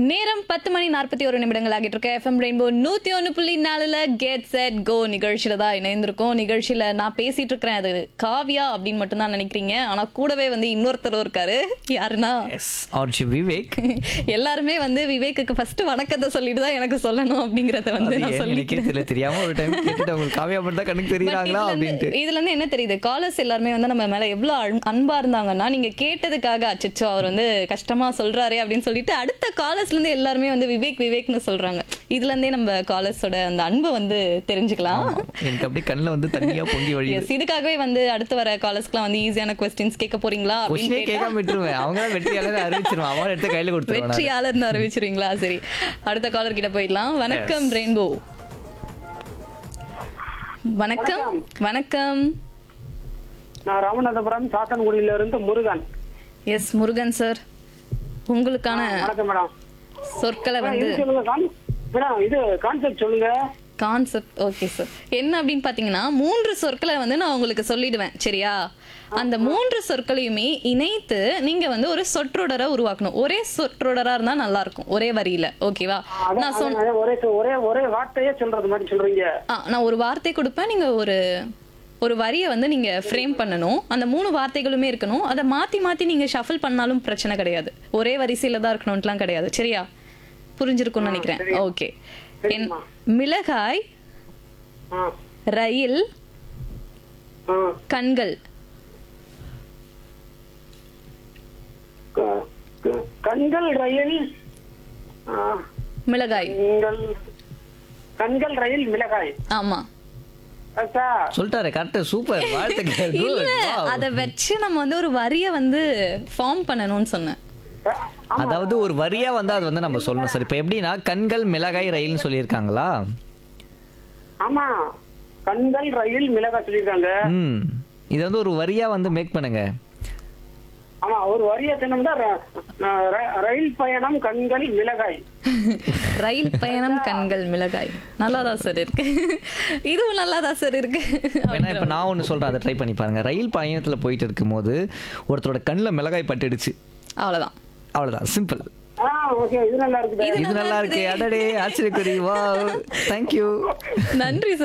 நேரம் பத்து மணி நாற்பத்தி ஒரு நிமிடங்கள் ஆகிட்டு இருக்க எஃப்எம் ரெயின்போ நூத்தி ஒன்று புள்ளி நாலுல கெட் செட் கோ நிகழ்ச்சியில தான் இணைந்திருக்கோம் நிகழ்ச்சியில நான் பேசிட்டு இருக்கிறேன் அது காவியா அப்படின்னு மட்டும் தான் நினைக்கிறீங்க ஆனா கூடவே வந்து இன்னொருத்தர் இருக்காரு யாருன்னா எஸ் ஆர்ஜி விவேக் எல்லாருமே வந்து விவேக்குக்கு ஃபர்ஸ்ட் வணக்கத்தை சொல்லிட்டு தான் எனக்கு சொல்லணும் அப்படிங்கறத வந்து அது நான் ஏன் எனக்கே சொல்லிக்கிறேன் தெரியல தெரியாம ஒரு டைம் கேட்டுட்டு உங்களுக்கு காவியா மட்டும் தான் கணக்கு But தெரியுறாங்களா இதுல இருந்து- அப்படின்ட்டு இதுல இருந்து என்ன தெரியுது காலர்ஸ் எல்லாருமே வந்து நம்ம மேல எவ்வளவு அன்- அன்பா இருந்தாங்கன்னா நீங்க கேட்டதுக்காக அச்சச்சோ அவர் வந்து கஷ்டமா சொல்றாரே அப்படின்னு சொல்லிட்டு அடுத்த காலர்ஸ்ல இருந்து எல்லாருமே வந்து விவேக் விவேக்னு சொல்றாங்க இதுல இருந்தே நம்ம காலர்ஸோட அந்த அன்பை வந்து தெரிஞ்சுக்கலாம் எனக்கு அப்படியே கண்ணுல வந்து தண்ணியா பொங்கி வழி Yes, இதுக்காகவே வந்து அடுத்து வர காலர்ஸ்க்குலாம் வந்து ஈஸியான கொஸ்டின்ஸ் கேட்க போறீங்களா அப்படின்னு கொஸ்டினே கேட்டா கேட்காம விட்டுருவேன் அவங்க தான் வெற்றியாளர் அறிவிச்சிருவான் அவன் எடுத்து கையில கொடுத்துருவான் வெற்றியாளர்னு அறிவிச்சிருவீங்களா சரி அடுத்த காலர் கிட்ட போயிடலாம் வணக்கம் ரெயின்போ வணக்கம் வணக்கம் நான் ராமநாதபுரம் சாத்தன்குடியில இருந்து முருகன் எஸ் முருகன் சார் உங்களுக்கான வணக்கம் மேடம் சொற்களை மேடம், வந்து இது சொல்லுங்க கான்- மேடம் இது கான்செப்ட் சொல்லுங்க கான்செப்ட் ஓகே சார் என்ன அப்படின்னு பாத்தீங்கன்னா மூன்று சொற்களை வந்து நான் உங்களுக்கு சொல்லிடுவேன் சரியா அந்த மூன்று சொற்களையுமே இணைத்து நீங்க வந்து ஒரு சொற்றொடரை உருவாக்கணும் ஒரே சொற்றொடரா இருந்தா நல்லா இருக்கும் ஒரே வரியில ஓகேவா அதான், நான் சொன்ன அதான், ஒரே ஒரே ஒரே வார்த்தையே சொல்றது மாதிரி சொல்றீங்க ஆ, நான் ஒரு வார்த்தை கொடுப்பேன் நீங்க ஒரு ஒரு வரியை வந்து நீங்க ஃப்ரேம் பண்ணணும் அந்த மூணு வார்த்தைகளுமே இருக்கணும் அதை மாத்தி மாத்தி நீங்க ஷஃபிள் பண்ணாலும் பிரச்சனை கிடையாது ஒரே வரிசையில தான் இருக்கணும்ட்டுலாம் கிடையாது சரியா புரிஞ்சிருக்கும்னு நினைக்கிறேன் ஓகே என் சரிம்மா. மிளகாய் ஆ, ரயில் ஆ. கண்கள் க- க- கண்கள் ரயில் ஆ, மிளகாய் கண்கள் கண்கள் ரயில் மிளகாய் ஆமா கரெக்டா? சொல்லிட்டாரு கரெக்டா சூப்பர் வாழ்த்துக்கள் Good. இல்ல Wow. அத வச்சு நம்ம வந்து ஒரு வரிய வந்து ஃபார்ம் பண்ணணும்னு சொன்னேன் ஆமா. அதாவது ஒரு வரியா வந்து அது வந்து நம்ம சொல்லணும் சார் இப்போ எப்படின்னா கண்கள் மிளகாய் ரயில்னு சொல்லியிருக்காங்களா ஆமா கண்கள் ரயில் மிளகாய் சொல்லியிருக்காங்க ம் இதை வந்து ஒரு வரியா வந்து மேக் பண்ணுங்க ஆமா ஒரு வரிய தினம்தான் ரயில் பயணம் கண்கள் மிளகாய் ரயில் பயணம் கண்கள் மிளகாய் நல்லாதான் சார் இருக்கு இதுவும் நல்லாதான் சார் இருக்கு வேணா இப்போ நான் ஒன்று சொல்கிறேன் அதை ட்ரை பண்ணி பாருங்க ரயில் பயணத்தில் போயிட்டு இருக்கும்போது ஒருத்தரோட கண்ணில் மிளகாய் பட்டுடுச்சு அவ்வளவுதான் அவ்வளோதான் சிம்பிள் ஆ ஓகே இது நல்லா இருக்குது இது நல்லா இருக்கு அடடே ஆச்சரியக்குறி வா தேங்க்யூ நன்றி சார்